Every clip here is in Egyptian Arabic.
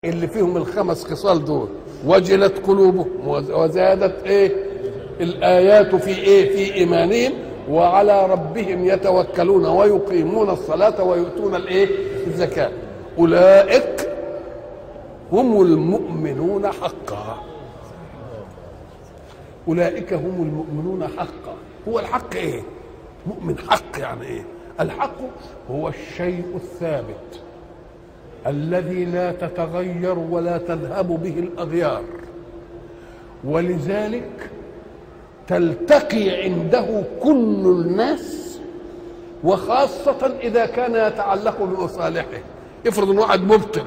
اللي فيهم الخمس خصال دول وجلت قلوبهم وزادت ايه الايات في ايه في ايمانهم وعلى ربهم يتوكلون ويقيمون الصلاه ويؤتون الايه الزكاه اولئك هم المؤمنون حقا اولئك هم المؤمنون حقا هو الحق ايه مؤمن حق يعني ايه الحق هو الشيء الثابت الذي لا تتغير ولا تذهب به الاغيار ولذلك تلتقي عنده كل الناس وخاصة إذا كان يتعلق بمصالحه افرض ان واحد مبطل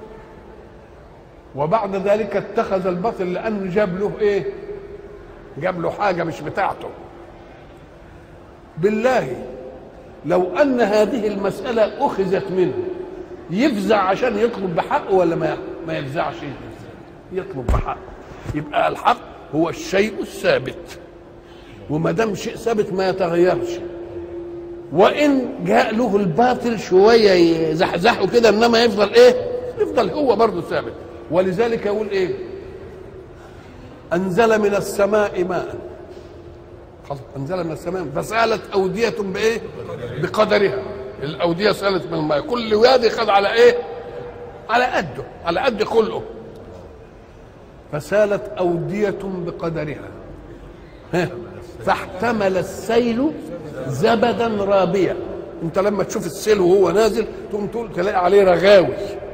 وبعد ذلك اتخذ البطل لأنه جاب له إيه؟ جاب له حاجة مش بتاعته بالله لو أن هذه المسألة أخذت منه يفزع عشان يطلب بحقه ولا ما ما يفزعش يطلب بحقه يبقى الحق هو الشيء الثابت وما دام شيء ثابت ما يتغيرش وان جاء له الباطل شويه يزحزحه كده انما يفضل ايه يفضل هو برضه ثابت ولذلك يقول ايه انزل من السماء ماء انزل من السماء فسالت اوديه بايه بقدرها الاوديه سالت من الماء كل وادي خد على ايه على قده على قد خلقه فسالت اوديه بقدرها ها فاحتمل السيل زبدا رابيا انت لما تشوف السيل وهو نازل تقوم تقول تلاقي عليه رغاوي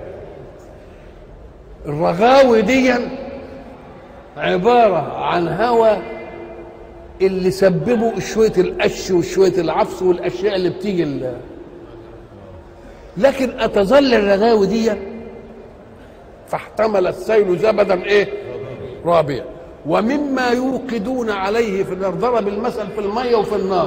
الرغاوي دي عباره عن هواء اللي سببوا شويه القش وشويه العفس والاشياء اللي بتيجي اللي لكن اتظل الرغاوي دي فاحتمل السيل زبدا ايه رابيا ومما يوقدون عليه في النار ضرب المثل في الميه وفي النار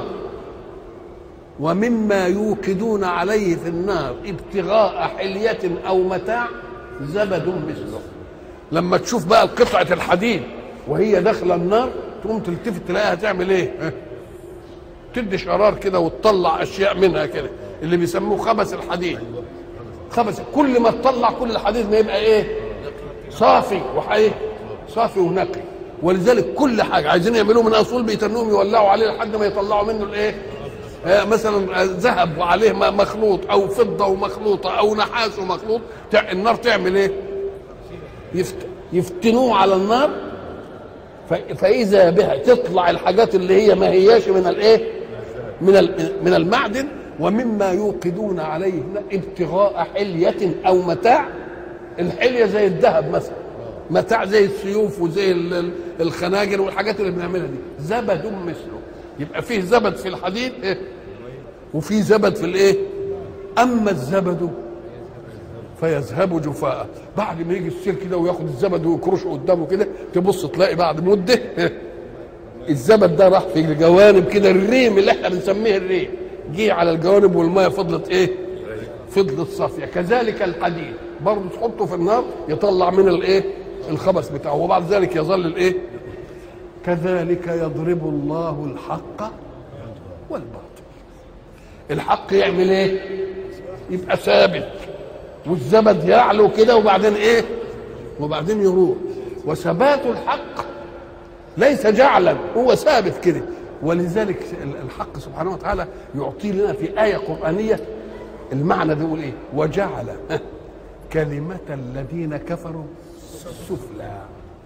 ومما يوقدون عليه في النار ابتغاء حلية أو متاع زبد مثله لما تشوف بقى قطعة الحديد وهي داخلة النار تقوم تلتفت تلاقيها تعمل ايه؟ تدي شرار كده وتطلع أشياء منها كده اللي بيسموه خبث الحديد خبث كل ما تطلع كل الحديد ما يبقى ايه؟ صافي وحيه صافي ونقي ولذلك كل حاجه عايزين يعملوه من اصول بيتنوهم يولعوا عليه لحد ما يطلعوا منه الايه؟ آه مثلا ذهب وعليه مخلوط او فضه ومخلوطه او نحاس ومخلوط النار تعمل ايه؟ يفت... يفتنوه على النار ف... فاذا بها تطلع الحاجات اللي هي ما هياش من الايه؟ من ال... من المعدن ومما يوقدون عليه ابتغاء حليه او متاع الحليه زي الذهب مثلا متاع زي السيوف وزي الخناجر والحاجات اللي بنعملها دي زبد مثله يبقى فيه زبد في الحديد إيه؟ وفيه زبد في الايه اما الزبد فيذهب جفاء بعد ما يجي السيل كده وياخد الزبد ويكرشه قدامه كده تبص تلاقي بعد مده إيه؟ الزبد ده راح في الجوانب كده الريم اللي احنا بنسميه الريم جه على الجوانب والميه فضلت ايه فضلت صافيه كذلك الحديد برضه تحطه في النار يطلع من الايه الخبث بتاعه وبعد ذلك يظل الايه كذلك يضرب الله الحق والباطل الحق يعمل ايه يبقى ثابت والزبد يعلو كده وبعدين ايه وبعدين يروح وثبات الحق ليس جعلا هو ثابت كده ولذلك الحق سبحانه وتعالى يعطي لنا في آية قرآنية المعنى بيقول ايه وجعل كلمة الذين كفروا السفلى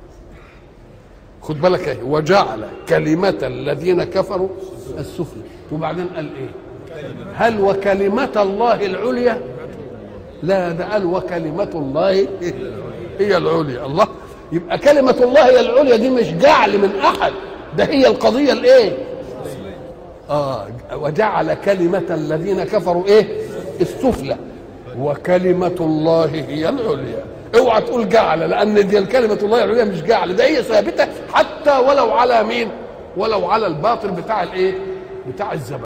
خد بالك ايه وجعل كلمة الذين كفروا السفلى وبعدين قال ايه هل وكلمة الله العليا لا ده قال وكلمة الله هي العليا الله يبقى كلمة الله هي العليا دي مش جعل من أحد ده هي القضية الايه اه وجعل كلمة الذين كفروا ايه السفلى وكلمة الله هي العليا اوعى تقول جعل لان دي الكلمة الله العليا مش جعل ده هي ثابتة حتى ولو على مين ولو على الباطل بتاع الايه بتاع الزمن